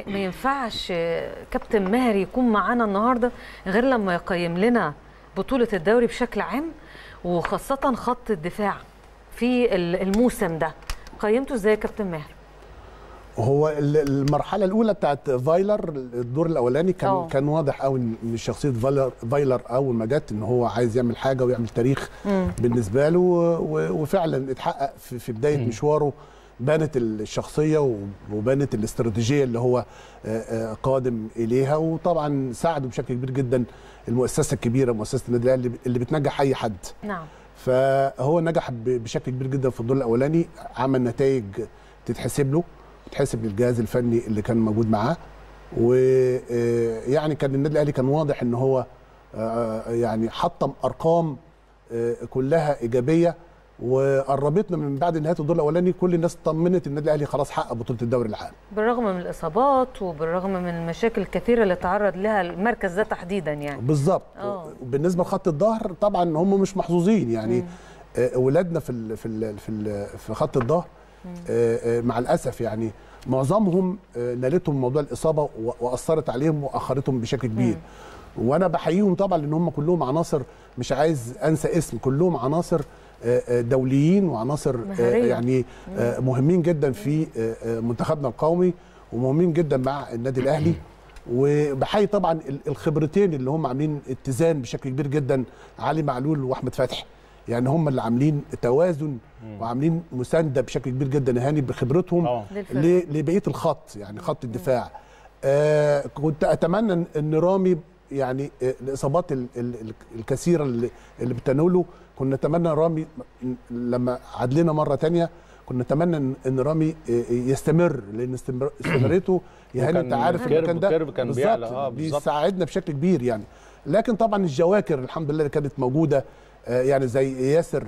ما ينفعش كابتن ماهر يكون معانا النهارده غير لما يقيم لنا بطوله الدوري بشكل عام وخاصه خط الدفاع في الموسم ده قيمته ازاي يا كابتن ماهر هو المرحله الاولى بتاعت فايلر الدور الاولاني كان أوه. كان واضح قوي ان شخصيه فايلر فايلر اول ما جت ان هو عايز يعمل حاجه ويعمل تاريخ مم. بالنسبه له وفعلا اتحقق في بدايه مم. مشواره بانت الشخصيه وبانت الاستراتيجيه اللي هو قادم اليها وطبعا ساعده بشكل كبير جدا المؤسسه الكبيره مؤسسه النادي الاهلي اللي بتنجح اي حد نعم فهو نجح بشكل كبير جدا في الدور الاولاني عمل نتائج تتحسب له تحسب للجهاز الفني اللي كان موجود معاه ويعني كان النادي الاهلي كان واضح ان هو يعني حطم ارقام كلها ايجابيه وقربتنا من بعد نهايه الدور الاولاني كل الناس طمنت النادي الاهلي خلاص حقق بطوله الدوري العام بالرغم من الاصابات وبالرغم من المشاكل الكثيره اللي تعرض لها المركز ده تحديدا يعني بالظبط بالنسبه لخط الظهر طبعا هم مش محظوظين يعني اولادنا في ال في ال في, ال في خط الظهر مع الاسف يعني معظمهم نالتهم موضوع الاصابه واثرت عليهم واخرتهم بشكل كبير مم. وانا بحييهم طبعا لان هم كلهم عناصر مش عايز انسى اسم كلهم عناصر دوليين وعناصر مهارية. يعني مهمين جدا في منتخبنا القومي ومهمين جدا مع النادي الاهلي وبحيي طبعا الخبرتين اللي هم عاملين اتزان بشكل كبير جدا علي معلول واحمد فتحي يعني هم اللي عاملين توازن وعاملين مسانده بشكل كبير جدا هاني بخبرتهم لبقيه الخط يعني خط الدفاع آه كنت اتمنى ان رامي يعني الاصابات الكثيره اللي, اللي بتناوله كنا نتمنى رامي لما عدلنا مره تانية كنا نتمنى ان رامي يستمر لان استمراريته يعني انت عارف المكان ده كان بيعلى اه بيساعدنا بشكل كبير يعني لكن طبعا الجواكر الحمد لله اللي كانت موجوده يعني زي ياسر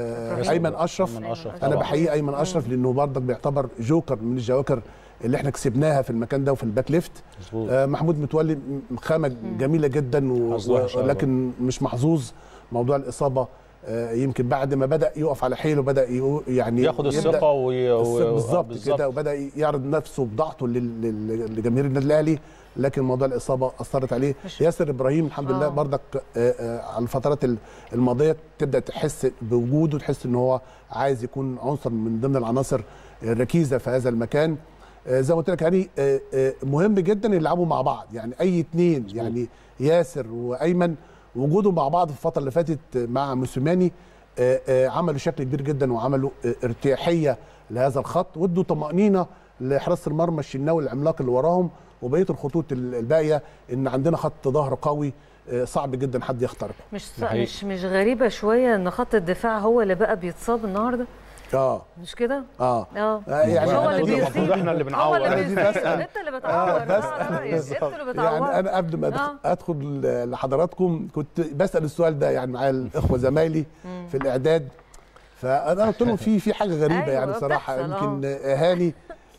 ايمن اشرف, أيمن أشرف انا بحيي ايمن اشرف لانه برضك بيعتبر جوكر من الجواكر اللي احنا كسبناها في المكان ده وفي الباك ليفت آه محمود متولي خامه جميله جدا ولكن مش محظوظ موضوع الاصابه آه يمكن بعد ما بدا يقف على حيله بدا يعني ياخد الثقه وي... بالظبط كده وبدا يعرض نفسه بضغطه لجماهير النادي الاهلي لكن موضوع الاصابه اثرت عليه ياسر ابراهيم الحمد لله برضك على الفترات الماضيه تبدا تحس بوجوده تحس ان هو عايز يكون عنصر من ضمن العناصر الركيزه في هذا المكان زي ما قلت لك يعني مهم جدا يلعبوا مع بعض يعني اي اثنين يعني ياسر وايمن وجودهم مع بعض في الفتره اللي فاتت مع موسيماني عملوا شكل كبير جدا وعملوا ارتياحيه لهذا الخط وادوا طمانينه لحراسه المرمى الشناوي العملاق اللي وراهم وبقيه الخطوط الباقيه ان عندنا خط ظهر قوي صعب جدا حد يخترقه مش مش مش غريبه شويه ان خط الدفاع هو اللي بقى بيتصاب النهارده اه مش كده؟ اه اه يعني هو اللي بيصيب احنا اللي بنعور هو اللي بيصيب انت اللي بتعور آه بس انت اللي بتعور يعني انا قبل ما آه. ادخل لحضراتكم كنت بسال السؤال ده يعني معايا الاخوه زمايلي في الاعداد فانا قلت لهم في في حاجه غريبه أيوة يعني بصراحه يمكن هاني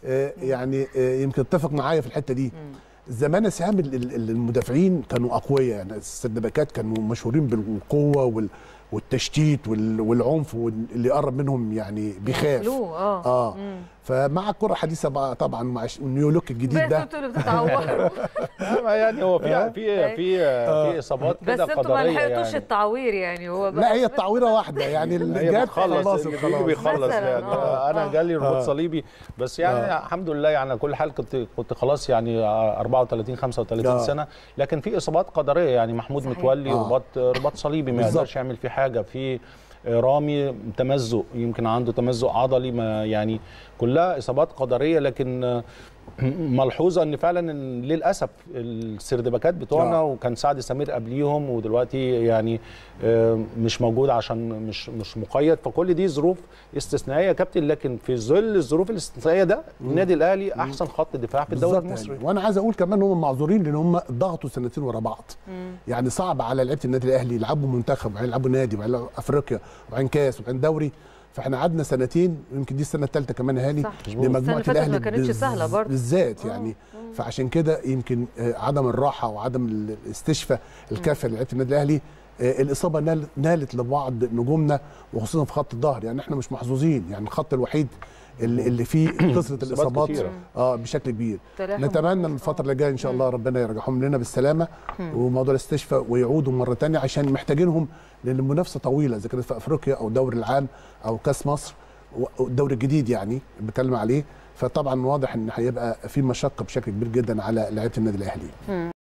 يعني يمكن اتفق معايا في الحته دي زمان سهام المدافعين كانوا اقوياء يعني السردباكات كانوا مشهورين بالقوه وال والتشتيت والعنف واللي يقرب منهم يعني بيخاف اه اه فمع الكره الحديثه بقى طبعا مع النيو لوك الجديد ده انتوا اللي بتتعوروا يعني هو في في في في اصابات بس كده انتوا ما قدريه لحقتوش يعني التعوير يعني هو لا هي التعويره واحده يعني اللي هي جت بتخلص خلاص اللي بيجي بيخلص مثلاً، يعني آه، انا آه. جالي رباط آه. صليبي بس يعني آه. الحمد لله يعني على كل حال كنت كنت خلاص يعني 34 35 آه. سنه لكن في اصابات قدريه يعني محمود صحيح. متولي آه. رباط رباط صليبي ما بالظبط. يقدرش يعمل فيه حاجه في رامي تمزق يمكن عنده تمزق عضلي ما يعني كلها اصابات قدريه لكن ملحوظه ان فعلا إن للاسف السردباكات بتوعنا آه. وكان سعد سمير قبليهم ودلوقتي يعني آه، مش موجود عشان مش مش مقيد فكل دي ظروف استثنائيه يا كابتن لكن في ظل الظروف الاستثنائيه ده النادي الاهلي احسن خط دفاع في الدوري بالظبط المصري يعني. وانا عايز اقول كمان هم معذورين لان هم ضغطوا سنتين ورا بعض يعني صعب على لعيبه النادي الاهلي يلعبوا منتخب وبعدين يلعبوا نادي وبعدين يلعبوا افريقيا وبعدين كاس وبعدين دوري فاحنا قعدنا سنتين يمكن دي السنه الثالثه كمان هاني صح. السنة اللي لمجموعه فاتت الاهلي ما كانتش بز- سهلة برضه. بالذات يعني فعشان كده يمكن آه، عدم الراحه وعدم ال- الاستشفاء الكافيه لعيبه النادي الاهلي آه، الاصابه نال- نالت لبعض نجومنا وخصوصا في خط الظهر يعني احنا مش محظوظين يعني الخط الوحيد اللي, اللي فيه كثره الاصابات كتيرة. اه بشكل كبير تلاحم نتمنى خالص. ان الفتره اللي جايه ان شاء الله ربنا يرجعهم لنا بالسلامه وموضوع الاستشفاء ويعودوا مره تانية عشان محتاجينهم لان المنافسه طويله اذا كانت في افريقيا او الدوري العام او كاس مصر والدوري الجديد يعني بتكلم عليه فطبعا واضح ان هيبقى في مشقه بشكل كبير جدا على لعيبه النادي الاهلي